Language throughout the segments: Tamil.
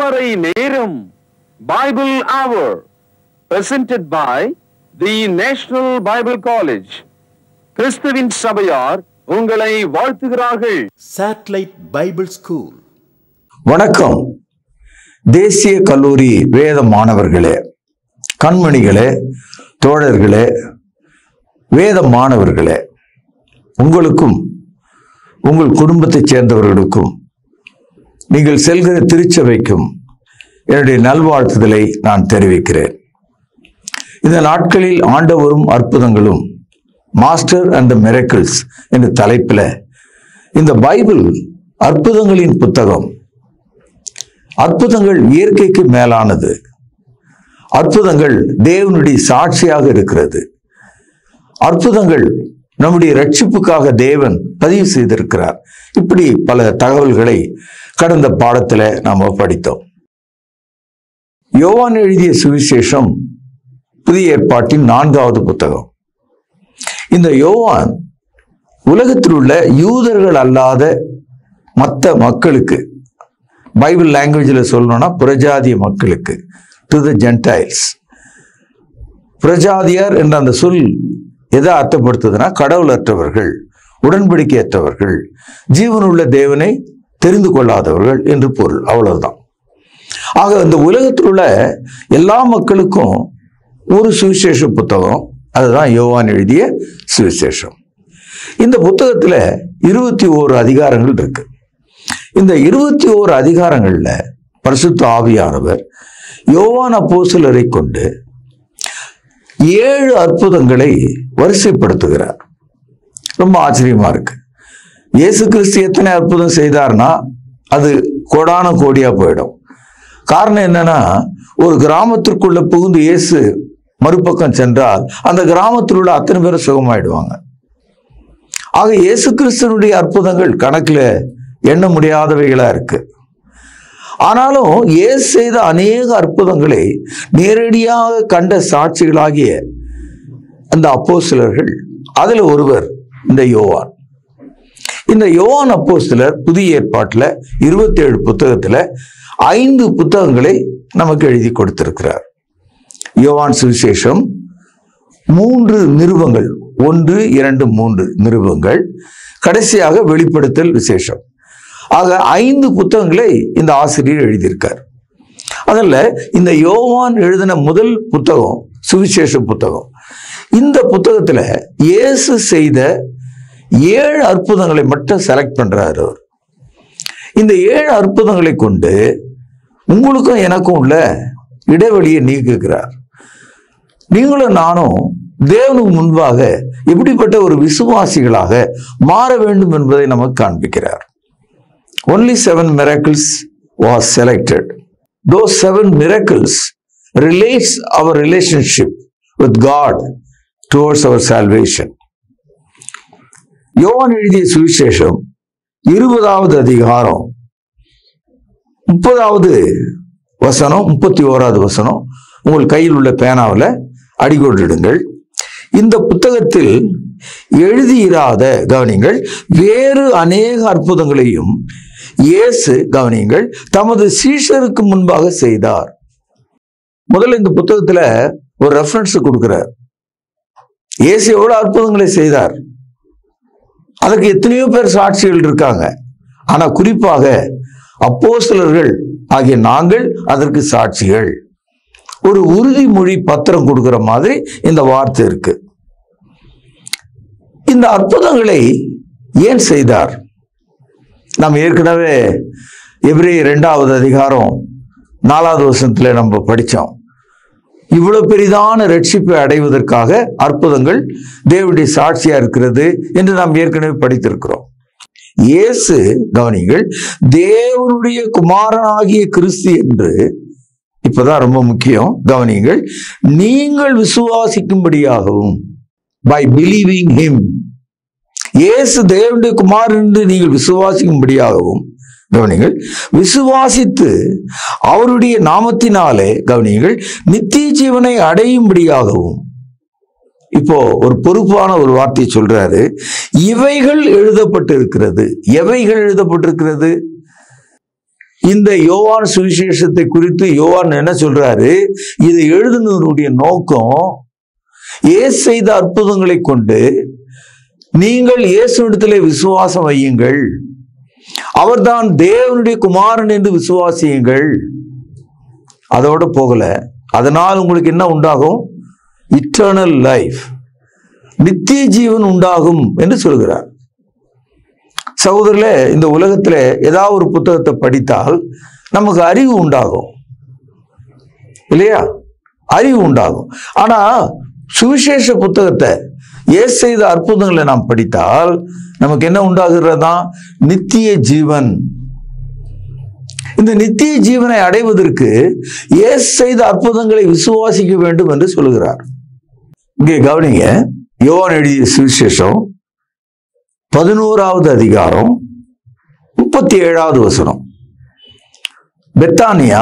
திருமறை நேரம் பைபிள் அவர் presented by the national Bible college கிறிஸ்துவின் சபையார் உங்களை வாழ்த்துகிறார்கள் Satellite Bible School. வணக்கம் தேசிய கல்லூரி வேத மாணவர்களே கண்மணிகளே தோழர்களே வேத மாணவர்களே உங்களுக்கும் உங்கள் குடும்பத்தைச் சேர்ந்தவர்களுக்கும் நீங்கள் செல்கிற திருச்சபைக்கும் என்னுடைய நல்வாழ்த்துதலை நான் தெரிவிக்கிறேன் இந்த நாட்களில் ஆண்டவரும் அற்புதங்களும் மாஸ்டர் அண்ட் த மிரக்கிள்ஸ் என்ற தலைப்பில் இந்த பைபிள் அற்புதங்களின் புத்தகம் அற்புதங்கள் இயற்கைக்கு மேலானது அற்புதங்கள் தேவனுடைய சாட்சியாக இருக்கிறது அற்புதங்கள் நம்முடைய ரட்சிப்புக்காக தேவன் பதிவு செய்திருக்கிறார் இப்படி பல தகவல்களை கடந்த பாடத்துல நாம படித்தோம் யோவான் எழுதிய சுவிசேஷம் புதிய ஏற்பாட்டின் நான்காவது புத்தகம் இந்த யோவான் உலகத்தில் உள்ள யூதர்கள் அல்லாத மற்ற மக்களுக்கு பைபிள் லாங்குவேஜில் சொல்லணும்னா புரஜாதிய மக்களுக்கு டு த ஜென்டைல்ஸ் புரஜாதியார் என்ற அந்த சொல் எதை அர்த்தப்படுத்துதுன்னா கடவுளற்றவர்கள் உடன்படிக்கையற்றவர்கள் ஜீவனுள்ள தேவனை தெரிந்து கொள்ளாதவர்கள் என்று பொருள் அவ்வளவுதான் ஆக இந்த உலகத்தில் உள்ள எல்லா மக்களுக்கும் ஒரு சுவிசேஷ புத்தகம் அதுதான் யோவான் எழுதிய சுவிசேஷம் இந்த புத்தகத்துல இருபத்தி ஓரு அதிகாரங்கள் இருக்கு இந்த இருபத்தி ஓரு அதிகாரங்கள்ல பரிசுத்த ஆவியானவர் யோவான் அப்போஸ்தலரை கொண்டு ஏழு அற்புதங்களை வரிசைப்படுத்துகிறார் ரொம்ப ஆச்சரியமா இருக்கு இயேசு கிறிஸ்து எத்தனை அற்புதம் செய்தார்னா அது கோடான கோடியா போயிடும் காரணம் என்னன்னா ஒரு கிராமத்திற்குள்ள புகுந்து இயேசு மறுபக்கம் சென்றால் அந்த கிராமத்தில் உள்ள அத்தனை பேரும் சுகமாயிடுவாங்க ஆக இயேசு கிறிஸ்தனுடைய அற்புதங்கள் கணக்குல எண்ண முடியாதவைகளா இருக்கு ஆனாலும் இயேசு செய்த அநேக அற்புதங்களை நேரடியாக கண்ட சாட்சிகளாகிய அந்த அப்போஸ்தலர்கள் அதுல ஒருவர் இந்த யோவான் இந்த யோவான் அப்போஸ்தலர் புதிய ஏற்பாட்டில் இருபத்தி ஏழு புத்தகத்துல ஐந்து புத்தகங்களை நமக்கு எழுதி கொடுத்திருக்கிறார் யோவான் சுவிசேஷம் மூன்று நிருபங்கள் ஒன்று இரண்டு மூன்று நிருபங்கள் கடைசியாக வெளிப்படுத்தல் விசேஷம் ஆக ஐந்து புத்தகங்களை இந்த ஆசிரியர் எழுதியிருக்கார் அதில் இந்த யோவான் எழுதின முதல் புத்தகம் சுவிசேஷ புத்தகம் இந்த புத்தகத்துல இயேசு செய்த ஏழு அற்புதங்களை மட்டும் செலக்ட் பண்றாரு அவர் இந்த ஏழு அற்புதங்களை கொண்டு உங்களுக்கும் எனக்கும் உள்ள இடைவெளியை நீக்குகிறார் நீங்களும் நானும் தேவனுக்கு முன்பாக எப்படிப்பட்ட ஒரு விசுவாசிகளாக மாற வேண்டும் என்பதை நமக்கு காண்பிக்கிறார் only seven miracles was selected those seven miracles relates our relationship with God towards our salvation. யோவான் எழுதிய சுவிசேஷம் இருபதாவது அதிகாரம் முப்பதாவது வசனம் முப்பத்தி ஓராவது வசனம் உங்கள் கையில் உள்ள பேனாவில் அடிகோடிடுங்கள் இந்த புத்தகத்தில் எழுதியிராத கவனிங்கள் வேறு அநேக அற்புதங்களையும் இயேசு கவனிங்கள் தமது சீஷருக்கு முன்பாக செய்தார் முதல்ல இந்த புத்தகத்துல ஒரு ரெஃபரன்ஸ் கொடுக்கிறார் இயேசு எவ்வளவு அற்புதங்களை செய்தார் அதுக்கு எத்தனையோ பேர் சாட்சிகள் இருக்காங்க ஆனா குறிப்பாக அப்போஸ்தலர்கள் ஆகிய நாங்கள் அதற்கு சாட்சிகள் ஒரு உறுதிமொழி பத்திரம் கொடுக்கிற மாதிரி இந்த வார்த்தை இருக்கு இந்த அற்புதங்களை ஏன் செய்தார் நாம் ஏற்கனவே எவ்ரி ரெண்டாவது அதிகாரம் நாலாவது வருஷத்துல நம்ம படிச்சோம் இவ்வளவு பெரிதான ரட்சிப்பை அடைவதற்காக அற்புதங்கள் தேவனுடைய சாட்சியா இருக்கிறது என்று நாம் ஏற்கனவே படித்திருக்கிறோம் இயேசு கவனிங்கள் தேவனுடைய குமாரனாகிய கிறிஸ்து என்று இப்பதான் ரொம்ப முக்கியம் கவனிங்கள் நீங்கள் விசுவாசிக்கும்படியாகவும் பை பிலீவிங் ஹிம் இயேசு தேவனுடைய குமாரன் என்று நீங்கள் விசுவாசிக்கும்படியாகவும் கவனிங்கள் விசுவாசித்து அவருடைய நாமத்தினாலே கவனிங்கள் நித்திய ஜீவனை அடையும்படியாகவும் இப்போ ஒரு பொறுப்பான ஒரு வார்த்தையை சொல்றாரு இவைகள் எழுதப்பட்டிருக்கிறது எவைகள் எழுதப்பட்டிருக்கிறது இந்த யோவான் சுவிசேஷத்தை குறித்து யோவான் என்ன சொல்றாரு இதை எழுதுனதனுடைய நோக்கம் இயேசு செய்த அற்புதங்களை கொண்டு நீங்கள் இயேசுவிடத்திலே விசுவாசம் வையுங்கள் அவர்தான் தேவனுடைய குமாரன் என்று விசுவாசியுங்கள் அதோட போகல அதனால் உங்களுக்கு என்ன உண்டாகும் இட்டர்னல் லைஃப் நித்திய ஜீவன் உண்டாகும் என்று சொல்கிறார் சகோதரர்களே இந்த உலகத்துல ஏதாவது ஒரு புத்தகத்தை படித்தால் நமக்கு அறிவு உண்டாகும் இல்லையா அறிவு உண்டாகும் ஆனா சுவிசேஷ புத்தகத்தை இயேசு செய்த அற்புதங்களை நாம் படித்தால் நமக்கு என்ன உண்டாகிறதா நித்திய ஜீவன் இந்த நித்திய ஜீவனை அடைவதற்கு இயேசு செய்த அற்புதங்களை விசுவாசிக்க வேண்டும் என்று சொல்கிறார் இங்கே கவனிங்க யோவான் எழுதிய சுவிசேஷம் பதினோராவது அதிகாரம் முப்பத்தி ஏழாவது வசனம் பெத்தானியா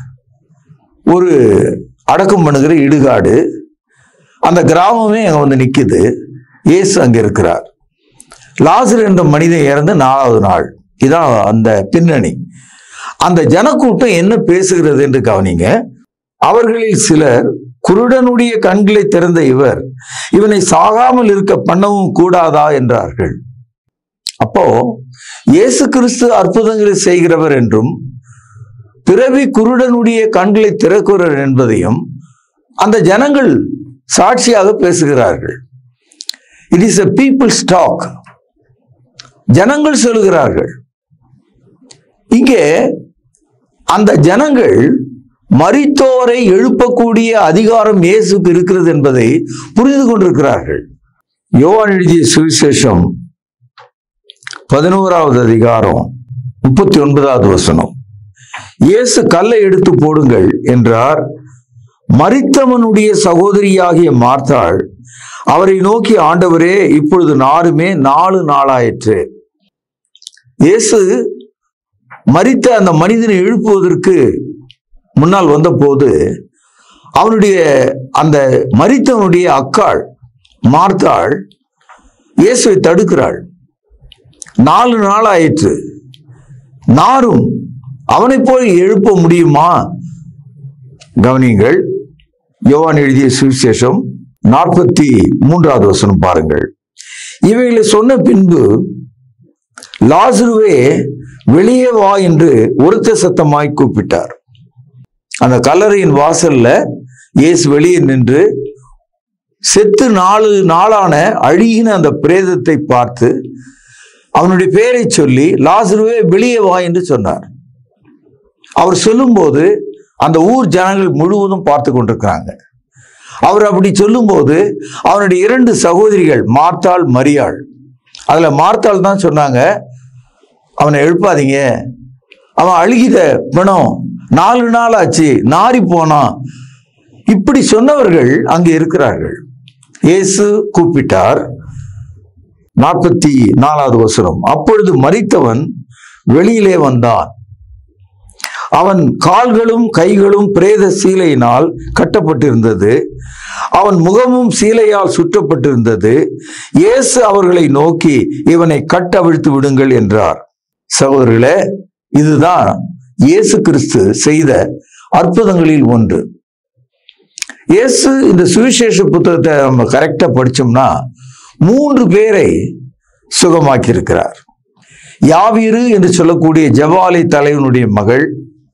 ஒரு அடக்கம் பண்ணுகிற இடுகாடு அந்த கிராமமே அங்க வந்து நிக்குது இயேசு அங்க இருக்கிறார் லாசர் என்ற மனிதன் இறந்து நாலாவது நாள் இதான் அந்த பின்னணி அந்த ஜனக்கூட்டம் என்ன பேசுகிறது என்று கவனிங்க அவர்களில் சிலர் குருடனுடைய கண்களை திறந்த இவர் இவனை சாகாமல் இருக்க பண்ணவும் கூடாதா என்றார்கள் அப்போ இயேசு கிறிஸ்து அற்புதங்களை செய்கிறவர் என்றும் பிறவி குருடனுடைய கண்களை திறக்கிறவர் என்பதையும் அந்த ஜனங்கள் சாட்சியாக பேசுகிறார்கள் it is a people's talk ஜனங்கள் சொல்லுகிறார்கள் இங்கே அந்த ஜனங்கள் மரித்தோரை எழுப்பக்கூடிய அதிகாரம் இயேசுக்கு இருக்கிறது என்பதை புரிந்து கொண்டிருக்கிறார்கள் யோவான் எழுதிய சுவிசேஷம் பதினோராவது அதிகாரம் முப்பத்தி ஒன்பதாவது வசனம் இயேசு கல்லை எடுத்து போடுங்கள் என்றார் மரித்தவனுடைய சகோதரியாகிய மார்த்தாள் அவரை நோக்கி ஆண்டவரே இப்பொழுது நாருமே நாலு நாளாயிற்று இயேசு மரித்த அந்த மனிதனை எழுப்புவதற்கு முன்னால் வந்தபோது அவனுடைய அந்த மரித்தவனுடைய அக்காள் மார்த்தாள் இயேசுவை தடுக்கிறாள் நாலு நாள் ஆயிற்று நாரும் அவனை போய் எழுப்ப முடியுமா கவனியுங்கள் யோவான் எழுதிய சுவிசேஷம் நாற்பத்தி மூன்றாவது வசனம் பாருங்கள் இவைகளை சொன்ன பின்பு லாசுருவே வெளியே வா என்று உரத்த சத்தமாய் கூப்பிட்டார் அந்த கல்லறையின் வாசல்ல இயேசு வெளியே நின்று செத்து நாலு நாளான அழுகின அந்த பிரேதத்தை பார்த்து அவனுடைய பெயரை சொல்லி லாசுருவே வெளியே வா என்று சொன்னார் அவர் சொல்லும்போது அந்த ஊர் ஜனங்கள் முழுவதும் பார்த்து கொண்டிருக்கிறாங்க அவர் அப்படி சொல்லும்போது அவனுடைய இரண்டு சகோதரிகள் மார்த்தாள் மரியாள் அதுல மார்த்தாள் தான் சொன்னாங்க அவனை எழுப்பாதீங்க அவன் அழுகித பிணம் நாலு நாள் ஆச்சு நாரி போனான் இப்படி சொன்னவர்கள் அங்கே இருக்கிறார்கள் இயேசு கூப்பிட்டார் நாற்பத்தி நாலாவது வசனம் அப்பொழுது மரித்தவன் வெளியிலே வந்தான் அவன் கால்களும் கைகளும் பிரேத சீலையினால் கட்டப்பட்டிருந்தது அவன் முகமும் சீலையால் சுற்றப்பட்டிருந்தது இயேசு அவர்களை நோக்கி இவனை கட்டவிழ்த்து விடுங்கள் என்றார் சகோதரர்களே இதுதான் இயேசு கிறிஸ்து செய்த அற்புதங்களில் ஒன்று இயேசு இந்த சுவிசேஷ புத்தகத்தை நம்ம கரெக்டா படிச்சோம்னா மூன்று பேரை சுகமாக்கி இருக்கிறார் யாவீரு என்று சொல்லக்கூடிய ஜவாலை தலைவனுடைய மகள்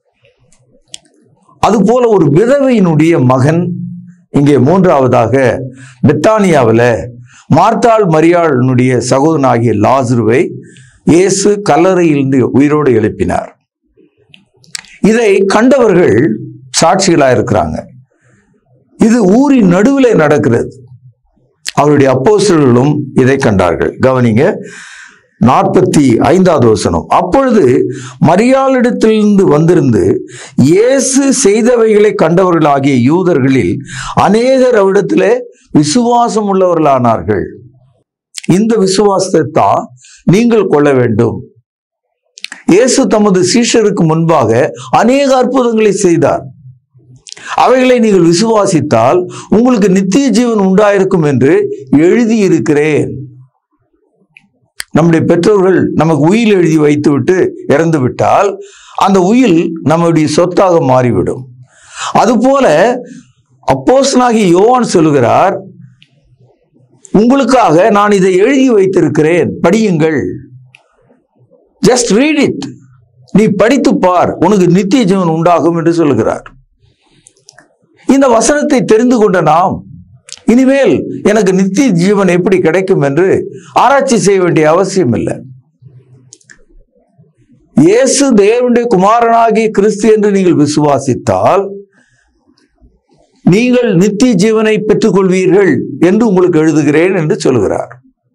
அதுபோல ஒரு விதவையினுடைய மகன் இங்கே மூன்றாவதாக பெத்தானியாவில் மார்த்தாள் மரியாளனுடைய சகோதரனாகிய லாசுருவை இயேசு கல்லறையிலிருந்து உயிரோடு எழுப்பினார் இதை கண்டவர்கள் சாட்சிகளாக இருக்கிறாங்க இது ஊரின் நடுவில் நடக்கிறது அவருடைய அப்போஸ்தலர்களும் இதை கண்டார்கள் கவனிங்க நாற்பத்தி ஐந்தாவது வசனம் அப்பொழுது மரியாளிடத்திலிருந்து வந்திருந்து இயேசு செய்தவைகளை கண்டவர்களாகிய யூதர்களில் அநேகர் அவ்விடத்திலே விசுவாசம் உள்ளவர்களானார்கள் இந்த விசுவாசத்தை தான் நீங்கள் கொள்ள வேண்டும் இயேசு தமது சீஷருக்கு முன்பாக அநேக அற்புதங்களை செய்தார் அவைகளை நீங்கள் விசுவாசித்தால் உங்களுக்கு நித்திய ஜீவன் உண்டாயிருக்கும் என்று எழுதியிருக்கிறேன் நம்முடைய பெற்றோர்கள் நமக்கு உயில் எழுதி வைத்து விட்டு இறந்து விட்டால் அந்த உயில் நம்முடைய சொத்தாக மாறிவிடும் அதுபோல அப்போஸ்தலனாகிய யோவான் சொல்லுகிறார் உங்களுக்காக நான் இதை எழுதி வைத்திருக்கிறேன் படியுங்கள் ஜஸ்ட் ரீட் இட் நீ படித்து பார் உனக்கு நித்திய ஜீவன் உண்டாகும் என்று சொல்லுகிறார் இந்த வசனத்தை தெரிந்து கொண்ட நாம் இனிமேல் எனக்கு நித்திய ஜீவன் எப்படி கிடைக்கும் என்று ஆராய்ச்சி செய்ய வேண்டிய அவசியம் இல்லை இயேசு தேவனுடைய குமாரனாகிய கிறிஸ்து என்று நீங்கள் விசுவாசித்தால் நீங்கள் நித்திய ஜீவனை பெற்றுக்கொள்வீர்கள் என்று உங்களுக்கு எழுதுகிறேன் என்று சொல்கிறார்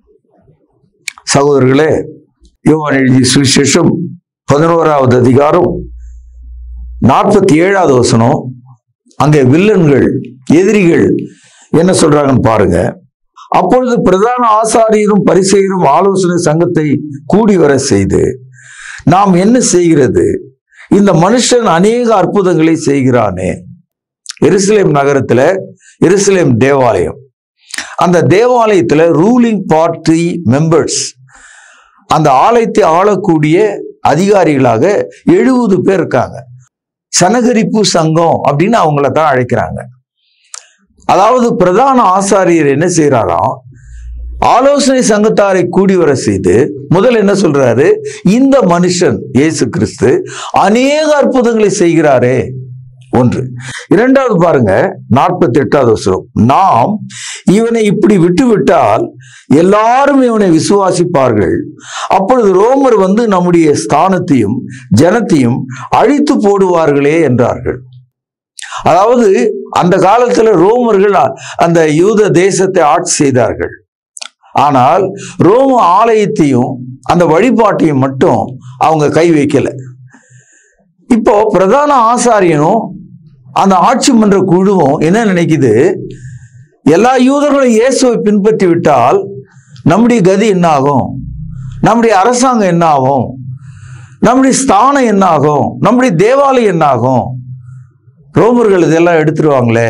சகோதரர்களே யோவான் எழுதிய சுவிசேஷம் பதினோராவது அதிகாரம் நாற்பத்தி ஏழாவது வசனம் அங்கே வில்லன்கள் எதிரிகள் என்ன சொல்றாங்கன்னு பாருங்க அப்பொழுது பிரதான ஆசாரியரும் பரிசெயரும் ஆலோசனை சங்கத்தை கூடி வர செய்து நாம் என்ன செய்கிறது இந்த மனுஷன் அநேக அற்புதங்களை செய்கிறானே எருசலேம் நகரத்துல எருசலேம் தேவாலயம் அந்த தேவாலயத்துல ரூலிங் பார்ட்டி மெம்பர்ஸ் அந்த ஆலயத்தை ஆளக்கூடிய அதிகாரிகளாக எழுபது பேர் இருக்காங்க சனகரிப்பு சங்கம் அப்படின்னு அவங்கள தான் அழைக்கிறாங்க அதாவது பிரதான ஆசாரியர் என்ன செய்யறாராம் ஆலோசனை சங்கத்தாரை கூடி வர செய்து முதல்ல என்ன சொல்றாரு இந்த மனுஷன் இயேசு கிறிஸ்து அநேக அற்புதங்களை செய்கிறாரே ஒன்று இரண்டாவது பாருங்க நாற்பத்தி எட்டாவது வருஷம் நாம் இவனை இப்படி விட்டுவிட்டால் எல்லாரும் இவனை விசுவாசிப்பார்கள் அப்பொழுது ரோமர் வந்து நம்முடைய ஸ்தானத்தையும் ஜனத்தையும் அழித்து போடுவார்களே என்றார்கள் அதாவது அந்த காலத்துல ரோமர்கள் அந்த யூத தேசத்தை ஆட்சி செய்தார்கள் ஆனால் ரோம ஆலயத்தையும் அந்த வழிபாட்டையும் மட்டும் அவங்க கை வைக்கல இப்போ பிரதான ஆசாரியனும் அந்த ஆட்சி மன்ற குழுவும் என்ன நினைக்குது எல்லா யூதர்களும் இயேசுவை பின்பற்றி விட்டால் நம்முடைய கதி என்ன ஆகும் நம்முடைய அரசாங்கம் என்ன ஆகும் நம்முடைய ஸ்தானம் என்ன ஆகும் நம்முடைய தேவாலயம் என்ன ஆகும் ரோமர்கள் இதெல்லாம் எடுத்துருவாங்களே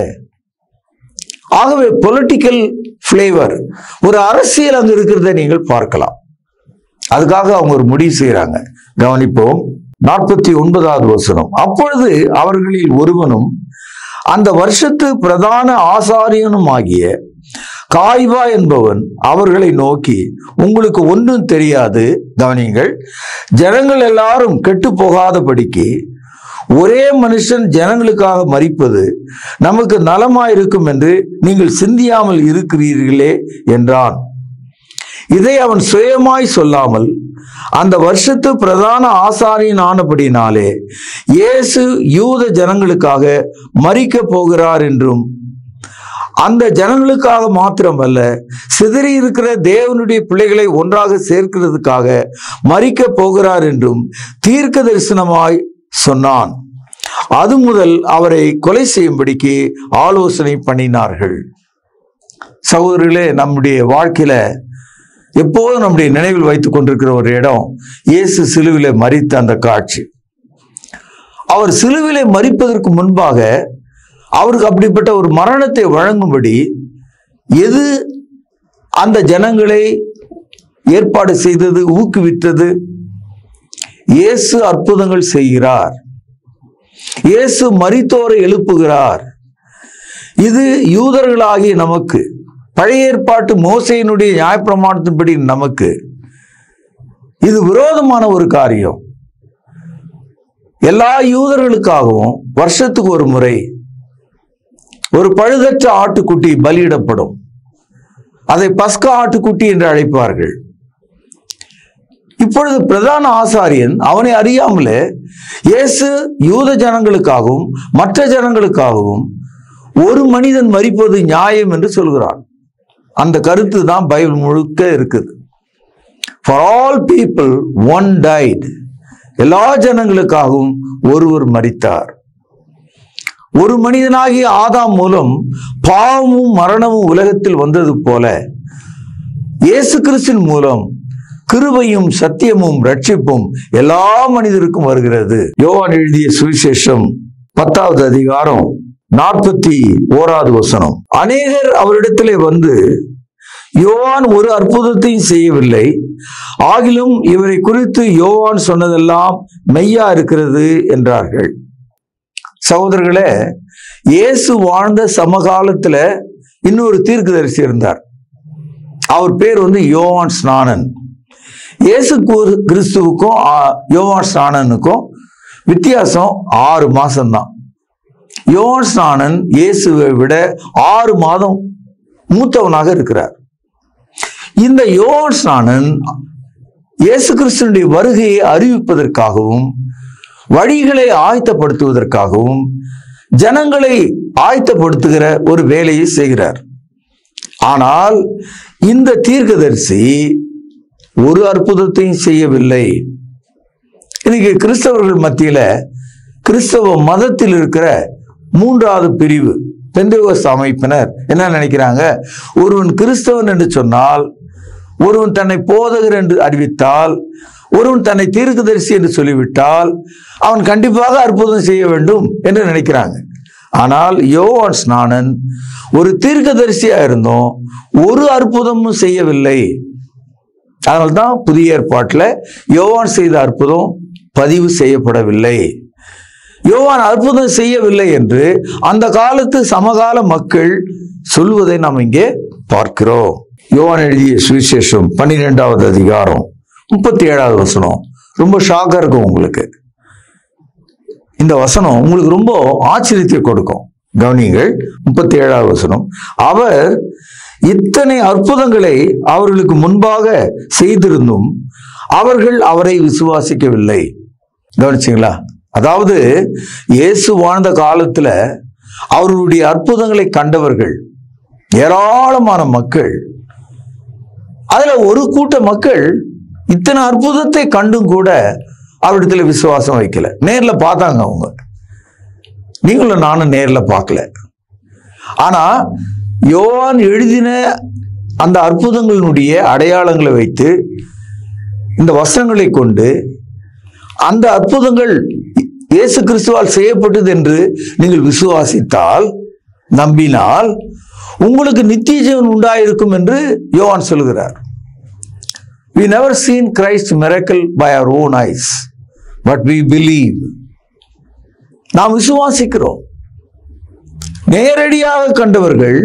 ஆகவே பொலிட்டிக்கல் ஃப்ளேவர் ஒரு அரசியல் அங்கு இருக்கிறத நீங்கள் பார்க்கலாம் அதுக்காக அவங்க ஒரு முடிவு செய்யறாங்க கவனிப்போம் நாற்பத்தி ஒன்பதாவது வசனம் அப்பொழுது அவர்களில் ஒருவனும் அந்த வருஷத்து பிரதான ஆசாரியனும் ஆகிய காய்வா என்பவன் அவர்களை நோக்கி உங்களுக்கு ஒன்றும் தெரியாது கவனிங்கள் ஜனங்கள் எல்லாரும் கெட்டு போகாதபடிக்கு ஒரே மனுஷன் ஜனங்களுக்காக மறிப்பது நமக்கு நலமாயிருக்கும் என்று நீங்கள் சிந்தியாமல் இருக்கிறீர்களே என்றான் இதை அவன் சுயமாய் சொல்லாமல் அந்த வருஷத்து பிரதான ஆசாரியன் ஆனபடினாலே இயேசு யூத ஜனங்களுக்காக மறிக்க போகிறார் என்றும் அந்த ஜனங்களுக்காக மாத்திரமல்ல சிதறி இருக்கிற தேவனுடைய பிள்ளைகளை ஒன்றாக சேர்க்கிறதுக்காக மறிக்க போகிறார் என்றும் தீர்க்க தரிசனமாய் சொன்னான் அது முதல் அவரை கொலை செய்யும்படிக்கு ஆலோசனை பண்ணினார்கள் சகோதரர்களே நம்முடைய வாழ்க்கையில எப்போதும் நம்முடைய நினைவில் வைத்துக் கொண்டிருக்கிற ஒரு இடம் இயேசு சிலுவிலே மறித்த அந்த காட்சி அவர் சிலுவிலே மறிப்பதற்கு முன்பாக அவருக்கு அப்படிப்பட்ட ஒரு மரணத்தை வழங்கும்படி எது அந்த ஜனங்களை ஏற்பாடு செய்தது ஊக்குவித்தது இயேசு அற்புதங்கள் செய்கிறார் இயேசு மரித்தோரை எழுப்புகிறார் இது யூதர்களாகிய நமக்கு பழைய ஏற்பாட்டு மோசையினுடைய நியாயப்பிரமாணத்தின்படி நமக்கு இது விரோதமான ஒரு காரியம் எல்லா யூதர்களுக்காகவும் வருஷத்துக்கு ஒரு முறை ஒரு பழுதற்ற ஆட்டுக்குட்டி பலியிடப்படும் அதை பஸ்கா ஆட்டுக்குட்டி என்று அழைப்பார்கள் இப்பொழுது பிரதான ஆசாரியன் அவனை அறியாமலே இயேசு யூத ஜனங்களுக்காகவும் மற்ற ஜனங்களுக்காகவும் ஒரு மனிதன் மறிப்பது நியாயம் என்று சொல்கிறான் அந்த கருத்து தான் பைபிள் முழுக்க இருக்குது ஃபார் ஆல் பீப்புள் ஒன் டைட் எல்லா ஜனங்களுக்காகவும் ஒருவர் மரித்தார் ஒரு மனிதனாகிய ஆதாம் மூலம் பாவமும் மரணமும் உலகத்தில் வந்தது போல இயேசு கிறிஸ்தின் மூலம் கிருபையும் சத்தியமும் ரட்சிப்பும் எல்லா மனிதருக்கும் வருகிறது யோவான் எழுதிய சுவிசேஷம் பத்தாவது அதிகாரம் நாற்பத்தி ஓராவது வசனம் அநேகர் அவரிடத்திலே வந்து யோவான் ஒரு அற்புதத்தையும் செய்யவில்லை ஆகிலும் இவரை குறித்து யோவான் சொன்னதெல்லாம் மெய்யா இருக்கிறது என்றார்கள் சகோதரர்களே இயேசு வாழ்ந்த சமகாலத்துல இன்னொரு தீர்க்கதரிசி இருந்தார் அவர் பேர் வந்து யோவான் ஸ்நானன் இயேசு கு- கிறிஸ்துவுக்கும் ஆ, யோவான் ஸ்நானனுக்கும் வித்தியாசம் ஆறு மாசம்தான் யோவான் ஸ்நானன் இயேசுவை விட ஆறு மாதம் மூத்தவனாக இருக்கிறார் இந்த யோவான் ஸ்நானன் இயேசு கிறிஸ்துனுடைய வருகையை அறிவிப்பதற்காகவும் வழிகளை ஆயத்தப்படுத்துவதற்காகவும் ஜனங்களை ஆயத்தப்படுத்துகிற ஒரு வேலையை செய்கிறார் ஆனால் இந்த தீர்க்கதரிசி ஒரு அற்புதத்தையும் செய்யவில்லை இன்னைக்கு கிறிஸ்தவர்கள் மத்தியில கிறிஸ்தவ மதத்தில் இருக்கிற மூன்றாவது பிரிவு பெந்தகோஸ்து அமைப்பினர் என்ன நினைக்கிறாங்க ஒருவன் கிறிஸ்தவன் என்று சொன்னால் ஒருவன் தன்னை போதகர் என்று அறிவித்தால் ஒருவன் தன்னை தீர்க்கதரிசி என்று சொல்லிவிட்டால் அவன் கண்டிப்பாக அற்புதம் செய்ய வேண்டும் என்று நினைக்கிறாங்க ஆனால் யோவான் ஸ்நானன் ஒரு தீர்க்கதரிசியா இருந்தும் ஒரு அற்புதமும் செய்யவில்லை அதனால்தான் புதிய ஏற்பாட்டில் யோவான் செய்த அற்புதம் பதிவு செய்யப்படவில்லை யோவான் அற்புதம் செய்யவில்லை என்று அந்த காலத்து சமகால மக்கள் சொல்வதை நாம் இங்கே பார்க்கிறோம் யோவான் எழுதிய சுவிசேஷம் பன்னிரெண்டாவது அதிகாரம் முப்பத்தி ஏழாவது வசனம் ரொம்ப ஷாக்கா இருக்கும் உங்களுக்கு இந்த வசனம் உங்களுக்கு ரொம்ப ஆச்சரியத்தை கொடுக்கும் கவனிங்கள் முப்பத்தி ஏழாவது வசனம் அவர் இத்தனை அற்புதங்களை அவர்களுக்கு முன்பாக செய்திருந்தும் அவர்கள் அவரை விசுவாசிக்கவில்லை கவனிச்சிங்களா அதாவது இயேசு வாழ்ந்த காலத்துல அவர்களுடைய அற்புதங்களை கண்டவர்கள் ஏராளமான மக்கள் அதுல ஒரு கூட்ட மக்கள் இத்தனை அற்புதத்தை கண்டும் கூட அவரிடத்துல விசுவாசம் வைக்கல நேர்ல பார்த்தாங்க அவங்க நீங்களும் நானும் நேர்ல பார்க்கல ஆனா யோவான் எழுதின அந்த அற்புதங்களினுடைய அடையாளங்களை வைத்து இந்த வசனங்களை கொண்டு அந்த அற்புதங்கள் இயேசு கிறிஸ்துவால் செய்யப்பட்டது என்று நீங்கள் விசுவாசித்தால் நம்பினால் உங்களுக்கு நித்திய ஜீவன் உண்டாயிருக்கும் என்று யோவான் சொல்கிறார் we never seen christ miracle by our own eyes but we believe நாம் விசுவாசிக்கிறோம் நேரடியாக கண்டவர்கள்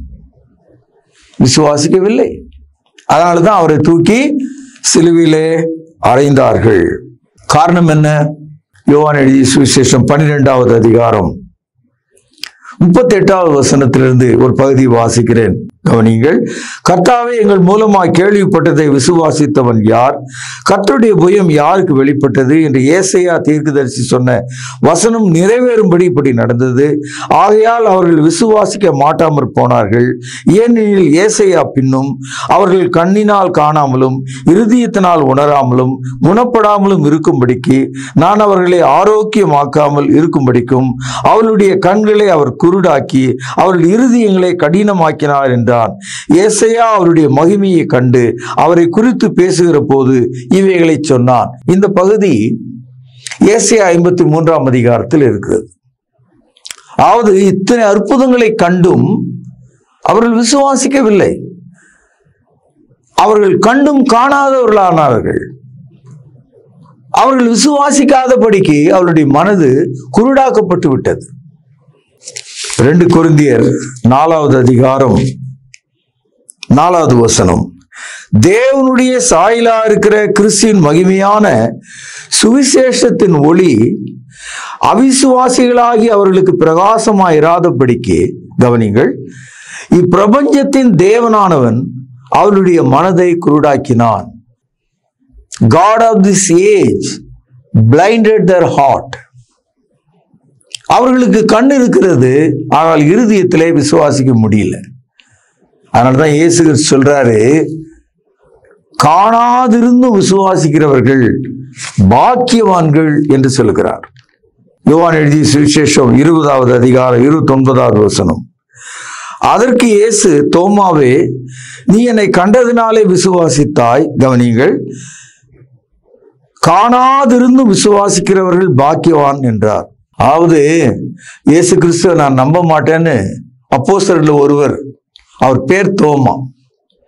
விசுவாசிக்கவில்லை அதனால தான் அவரை தூக்கி சிலுவிலே அறைந்தார்கள் காரணம் என்ன யோவான் எழுதிய சுவிசேஷம் பன்னிரெண்டாவது அதிகாரம் முப்பத்தி எட்டாவது வசனத்திலிருந்து ஒரு பகுதி வாசிக்கிறேன் கவனிங்கள் கர்த்தாவே எங்கள் மூலமாய் கேள்விப்பட்டதை விசுவாசித்தவன் யார் கர்த்தருடைய புயம் யாருக்கு வெளிப்பட்டது என்று ஏசையா தீர்க்கதரிசி சொன்ன வசனம் நிறைவேறும்படி இப்படி நடந்தது ஆகையால் அவர்கள் விசுவாசிக்க மாட்டாமற் போனார்கள் ஏனெனில் ஏசையா பின்னும் அவர்கள் கண்ணினால் காணாமலும் இருதயத்தினால் உணராமலும் குணப்படாமலும் இருக்கும்படிக்கு நான் அவர்களை ஆரோக்கியமாக்காமல் இருக்கும்படிக்கும் அவர்களுடைய கண்களை அவர் குருடாக்கி அவர்கள் இருதயங்களை கடினமாக்கினார் என்றான் ஏசையா அவருடைய மகிமையை கண்டு அவரை குறித்து பேசுகிற போது இவைகளை சொன்னான் இந்த பகுதி ஏசையா ஐம்பத்தி மூன்றாம் அதிகாரத்தில் இருக்கிறது அதாவது இத்தனை அற்புதங்களை கண்டும் அவர்கள் விசுவாசிக்கவில்லை அவர்கள் கண்டும் காணாதவர்களானார்கள் அவர்கள் விசுவாசிக்காதபடிக்கு அவருடைய மனது குருடாக்கப்பட்டு விட்டது ரெண்டு கொரிந்தியர் நாலாவது அதிகாரம் நாலாவது வசனம் தேவனுடைய சாயலா இருக்கிற கிறிஸ்தின் மகிமையான சுவிசேஷத்தின் ஒளி அவிசுவாசிகளாகி அவர்களுக்கு பிரகாசமாயிராதபடிக்கு கவனிங்கள் இப்பிரபஞ்சத்தின் தேவனானவன் அவருடைய மனதை குருடாக்கினான் god of this age blinded their heart அவர்களுக்கு கண் இருக்கிறது ஆனால் இருதயத்திலே விசுவாசிக்க முடியல அதனால தான் இயேசு கிறிஸ்து சொல்றாரு காணாதிருந்தும் விசுவாசிக்கிறவர்கள் பாக்கியவான்கள் என்று சொல்லுகிறார் யோவான் எழுதிய சுவிசேஷம் இருபதாவது அதிகாரம் இருபத்தி ஒன்பதாவது வசனம் அதற்கு இயேசு தோமாவே நீ என்னை கண்டதினாலே விசுவாசித்தாய் கவனிங்கள் காணாதிருந்தும் விசுவாசிக்கிறவர்கள் பாக்கியவான் என்றார் அதாவது இயேசு கிறிஸ்துவ நான் நம்ப மாட்டேன்னு அப்போஸ்தலர்ல ஒருவர் அவர் பேர் தோமா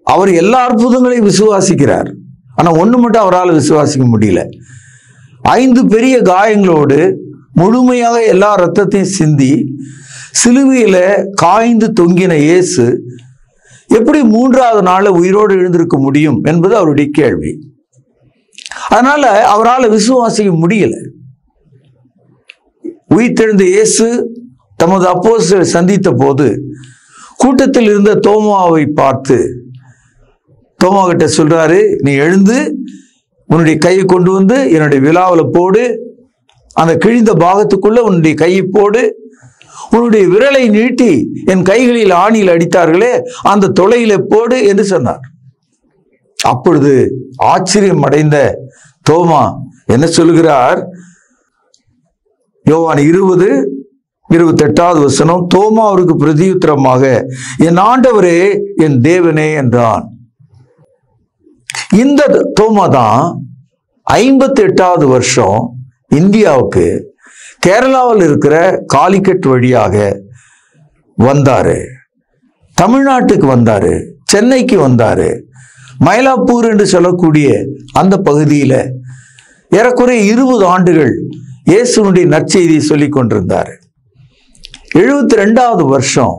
அவர் எல்லா அற்புதங்களையும் விசுவாசிக்கிறார் ஆனா ஒண்ணு மட்டும் அவரால் விசுவாசிக்க முடியல ஐந்து பெரிய காயங்களோடு முழுமையாக எல்லா ரத்தத்தையும் சிந்தி சிலுவையில காய்ந்து தொங்கின இயேசு எப்படி மூன்றாவது நாள்ல உயிரோடு எழுந்திருக்க முடியும் என்பது அவருடைய கேள்வி அதனால அவரால் விசுவாசிக்க முடியல உயிர்த்தெழுந்த இயேசு தமது அப்போஸ்தலரை சந்தித்த போது கூட்டத்தில் இருந்த தோமாவை பார்த்து தோமா கிட்ட சொல்றாரு நீ எழுந்து உன்னுடைய கையை கொண்டு வந்து என்னுடைய விழாவில் போடு அந்த கிழிந்த பாகத்துக்குள்ள உன்னுடைய கையை போடு உன்னுடைய விரலை நீட்டி என் கைகளில் ஆணியில் அடித்தார்களே அந்த தொலையில போடு என்று சொன்னார் அப்பொழுது ஆச்சரியம் அடைந்த தோமா என்ன சொல்லுகிறார் யோவான் இருபது இருபத்தெட்டாவது வசனம் தோமா அவருக்கு பிரதியுத்தரமாக என் ஆண்டவரே என் தேவனே என்றான் இந்த தோமா தான் ஐம்பத்தி எட்டாவது வருஷம் இந்தியாவுக்கு கேரளாவில் இருக்கிற காலிக்கட் வழியாக வந்தாரு தமிழ்நாட்டுக்கு வந்தாரு சென்னைக்கு வந்தாரு மயிலாப்பூர் என்று சொல்லக்கூடிய அந்த பகுதியில ஏறக்குறைய இருபது ஆண்டுகள் இயேசுனுடைய நற்செய்தியை சொல்லிக் கொண்டிருந்தார் எழுபத்தி ரெண்டாவது வருஷம்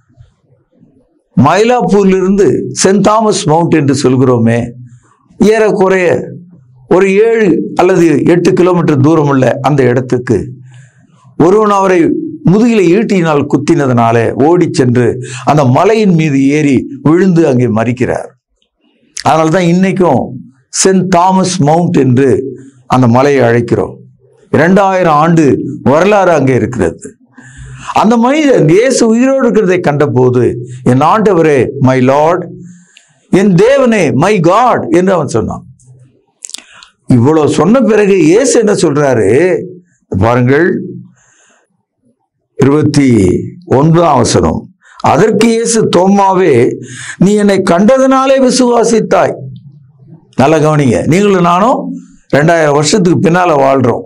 மயிலாப்பூரிலிருந்து சென்ட் தாமஸ் மவுண்ட் என்று சொல்கிறோமே ஏறக்குறைய ஒரு ஏழு அல்லது எட்டு கிலோமீட்டர் தூரம் உள்ள அந்த இடத்துக்கு ஒருவன் அவரை முதுகில ஈட்டியினால் குத்தினதுனால ஓடி சென்று அந்த மலையின் மீது ஏறி விழுந்து அங்கே மறிக்கிறார் அதனால தான் இன்னைக்கும் சென்ட் தாமஸ் மவுண்ட் என்று அந்த மலையை அழைக்கிறோம் இரண்டாயிரம் ஆண்டு வரலாறு அங்கே இருக்கிறது அந்த மனிதன் இயேசு உயிரோடு இருக்கிறதை கண்டபோது என் ஆண்டவரே மை லார்ட் என் தேவனே மை காட் என்று அவன் சொன்னான் இவ்வளவு சொன்ன பிறகு இயேசு என்ன சொல்றாரு பாருங்கள் இருபத்தி ஒன்பதாம் வசனம் அதற்கு இயேசு தோமாவே நீ என்னை கண்டதனாலே விசுவாசித்தாய் நல்ல கவனிங்க நீங்களும் நானும் ரெண்டாயிரம் வருஷத்துக்கு பின்னால வாழ்றோம்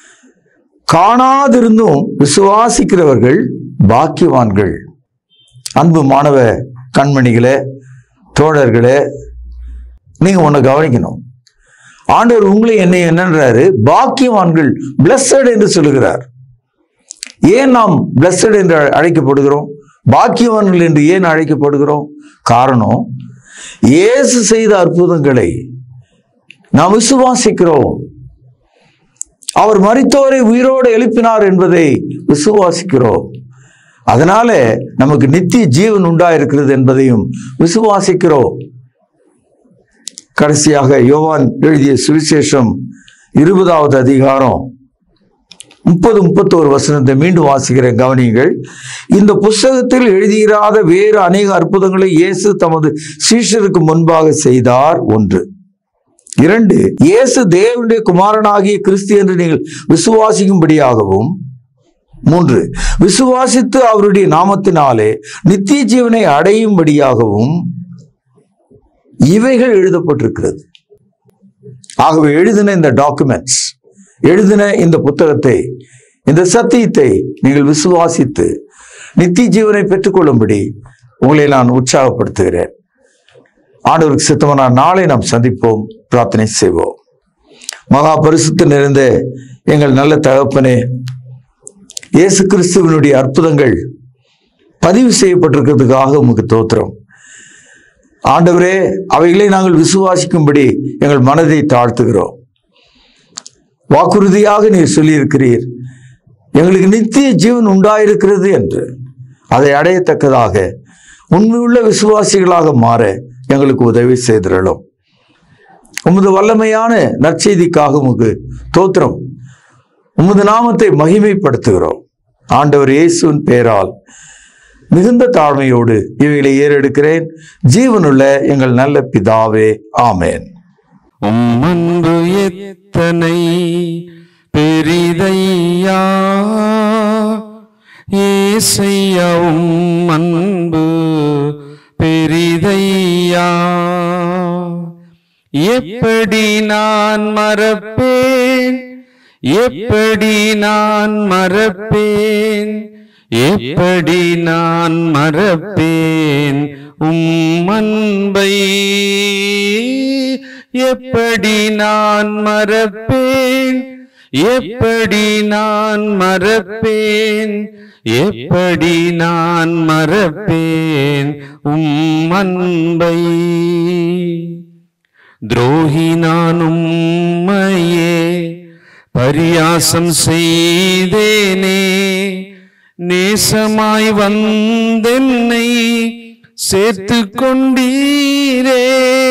காணாதிருந்தும் விசுவாசிக்கிறவர்கள் பாக்கியவான்கள் அன்பு மாணவ கண்மணிகளே தோழர்களே நீங்க ஒண்ணு கவனிக்கணும் ஆண்டவர் உங்களை என்னை என்னன்றாரு பாக்கியவான்கள் பிளஸட் என்று சொல்லுகிறார் ஏன் நாம் பிளஸட் என்று அழைக்கப்படுகிறோம் பாக்கியவான்கள் என்று ஏன் அழைக்கப்படுகிறோம் காரணம் இயேசு செய்த அற்புதங்களை நாம் விசுவாசிக்கிறோம் அவர் மரித்தோரை உயிரோடு எழுப்பினார் என்பதை விசுவாசிக்கிறோம் அதனால நமக்கு நித்திய ஜீவன் உண்டாயிருக்கிறது என்பதையும் விசுவாசிக்கிறோம் கடைசியாக யோவான் எழுதிய சுவிசேஷம் இருபதாவது அதிகாரம் முப்பது முப்பத்தோரு வசனத்தை மீண்டும் வாசிக்கிறேன் கவனியுங்கள் இந்த புஸ்தகத்தில் எழுதியிராத வேறு அநேக அற்புதங்களை இயேசு தமது சீஷருக்கு முன்பாக செய்தார் ஒன்று இரண்டு இயேசு தேவனுடைய குமாரனாகிய கிறிஸ்து என்று நீங்கள் விசுவாசிக்கும்படியாகவும் மூன்று விசுவாசித்து அவருடைய நாமத்தினாலே நித்திய ஜீவனை அடையும்படியாகவும் இவைகள் எழுதப்பட்டிருக்கிறது ஆகவே எழுதின இந்த டாக்குமெண்ட்ஸ் எழுதின இந்த புத்தகத்தை இந்த சத்தியத்தை நீங்கள் விசுவாசித்து நித்திய ஜீவனை பெற்றுக்கொள்ளும்படி உங்களை நான் உற்சாகப்படுத்துகிறேன் ஆண்டவருக்கு சித்தமான நாளை நாம் சந்திப்போம் பிரார்த்தனை செய்வோம் மகா பரிசுத்து நிறைந்த எங்கள் நல்ல தகப்பனே இயேசு கிறிஸ்துவனுடைய அற்புதங்கள் பதிவு செய்யப்பட்டிருக்கிறதுக்காக உமக்கு தோத்திரம் ஆண்டவரே அவைகளை நாங்கள் விசுவாசிக்கும்படி எங்கள் மனதை தாழ்த்துகிறோம் வாக்குறுதியாக நீர் சொல்லியிருக்கிறீர் எங்களுக்கு நித்திய ஜீவன் உண்டாயிருக்கிறது என்று அதை அடையத்தக்கதாக உண்மையுள்ள விசுவாசிகளாக மாற எங்களுக்கு உதவி செய்திடலும் உமது வல்லமையான நற்செய்திக்காக உமக்கு தோத்திரம் உமது நாமத்தை மகிமைப்படுத்துகிறோம் ஆண்டவர் இயேசுவின் பெயரால் மிகுந்த தாழ்மையோடு இவைகளை ஏறெடுக்கிறேன் ஜீவனுள்ள எங்கள் நல்ல பிதாவே ஆமேன் உம்மன்பு எத்தனை பெரிதையா ஏசையா உம் அன்பு பெரிதையா எப்படி நான் மறப்பேன் எப்படி நான் மறப்பேன் எப்படி நான் மறப்பேன் உம் அன்பை எப்படி நான் மறப்பேன் எப்படி நான் மறப்பேன் எப்படி நான் மறப்பேன் உம் அன்பை துரோகி நான் உம்மையே பரியாசம் செய்தேனே நேசமாய் வந்தென்னை சேர்த்து கொண்டீரே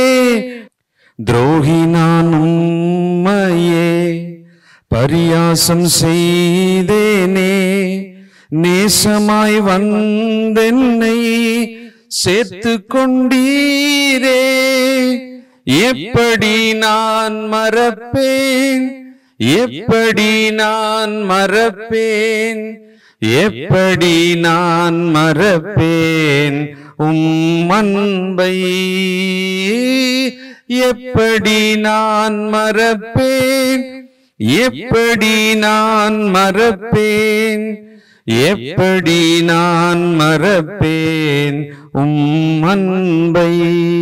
துரோகி நான் உம்மையே பரியாசம் செய்தேனே நேசமாய் வந்தென்னை சேர்த்து கொண்டீரே எப்படி நான் மறப்பேன் எப்படி நான் மறப்பேன் எப்படி நான் மறப்பேன் உம் அன்பை எப்படி நான் மறப்பேன் எப்படி நான் மறப்பேன் எப்படி நான் மறப்பேன் உம் அன்பை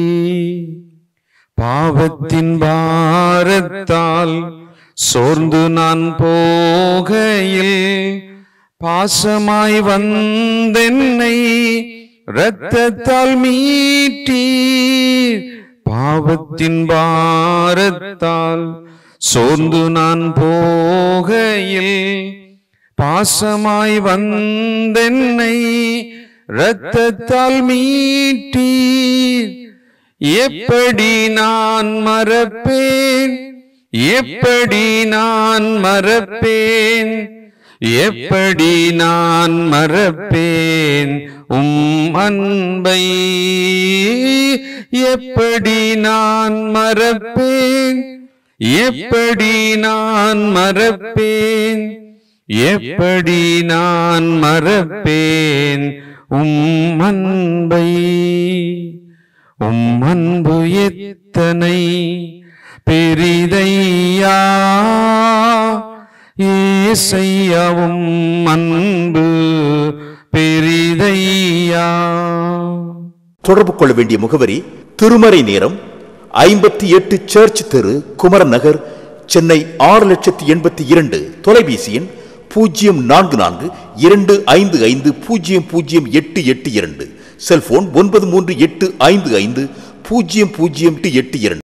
பாவத்தின் பாரத்தால் சோர்ந்து நான் போகையில் பாசமாய் வந்தென்னை இரத்தத்தால் மீட்டீர் பாவத்தின் பாரத்தால் சோர்ந்து நான் போகையில் பாசமாய் வந்தென்னை இரத்தத்தால் மீட்டீர் எப்படி நான் மறப்பேன் எப்படி நான் மறப்பேன் எப்படி நான் மறப்பேன் உம் அன்பை எப்படி நான் மறப்பேன் எப்படி நான் மறப்பேன் எப்படி நான் மறப்பேன் உம் அன்பை உம் அன்பு எத்தனை பெரிதையா ஏசையாவும் அன்பு பெரிதையா தொடர்பு கொள்ள வேண்டிய முகவரி திருமறை நேரம் ஐம்பத்தி எட்டு சர்ச் தெரு குமரன் நகர் சென்னை ஆறு லட்சத்தி எண்பத்தி இரண்டு தொலைபேசி எண் பூஜ்ஜியம் நான்கு நான்கு இரண்டு ஐந்து ஐந்து பூஜ்ஜியம் பூஜ்ஜியம் எட்டு எட்டு இரண்டு செல்போன் ஒன்பது மூன்று எட்டு ஐந்து ஐந்து பூஜ்ஜியம் பூஜ்ஜியம் எட்டு எட்டு இரண்டு